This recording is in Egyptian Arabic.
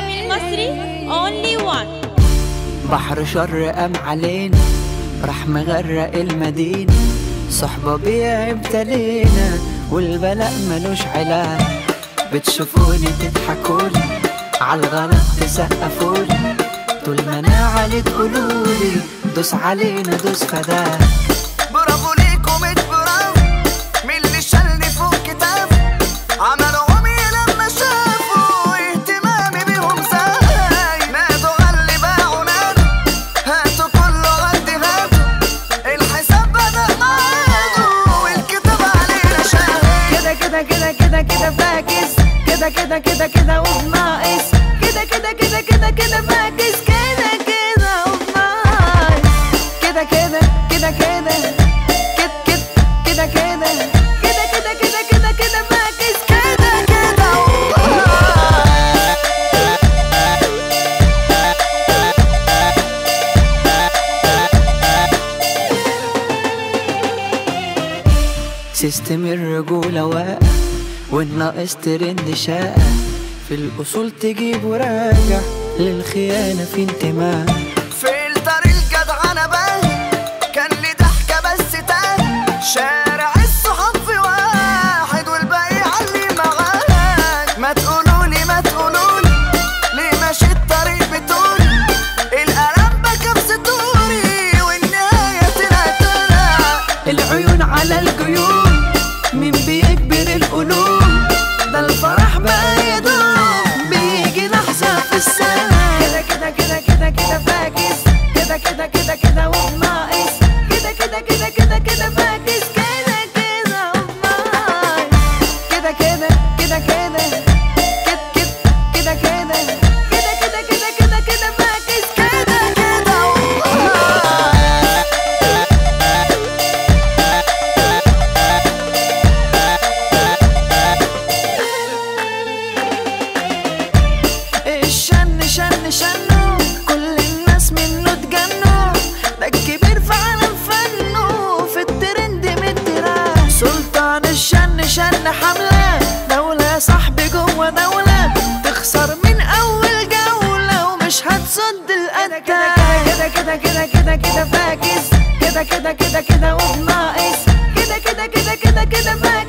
رامي المصري only one بحر شر قام علينا راح مغرق المدينة صحبة بيع ابتلينا والبلاء ملوش علاج بتشوفوني تضحكولي عالغلط تسقفولي طول ما انا علي تقولولي دوس علينا دوس فداك برافو ليكم برافو من اللي شالني فوق كتاف عملوا عمي لما شافوا اهتمامي بيهم زاي نادوا غلي باعوا نادوا هاتوا كله غدي هاتوا الحساب بدأ معادوا والكتاب علينا شاهد كده كده كده كده كده فاكس كده كده كده كده وبناقص كده كده كده كده كده فاكس كده كده وبناقص كده كده كده كده كده كده كده كده كده كده كده كده كده فاكس كده كده وبناقص سيستم الرجولة واقع والناقص ترند شائع في الأصول تجيب وراجع للخيانة في انتماء فلتر الجدعنة باهي كان لي ضحكة بس تاني شارع الصحاب في واحد والباقي علي معاك ما تقولولي ما تقولولي ليه ماشي الطريق بتقولي القلم بكى بستوري والنهاية طلعت طلع العيون على الجيوب مين بيكبر القلوب ده الفرح بقى يدوم بيجي لحظة في السنة كده كده كده كده كده فاكس كده كده كده كده وبناقص كده كده كده كده كده فاكس كده كده وبناقص كده كده كده كده كده كده كده كده كده كده كده كده كده فاكس كده كده وبناقص الشن شن شنو كل الناس منه اتجنوا ده الكبير في عالم فنه في الترند مدرا سلطان الشن شن حملة دولة صاحبي جوه دولة تخسر من أول جولة ومش هتصد القتة كده كده كده كده كده فاكس كده كده كده كده وبناقص كده كده كده كده كده فاكس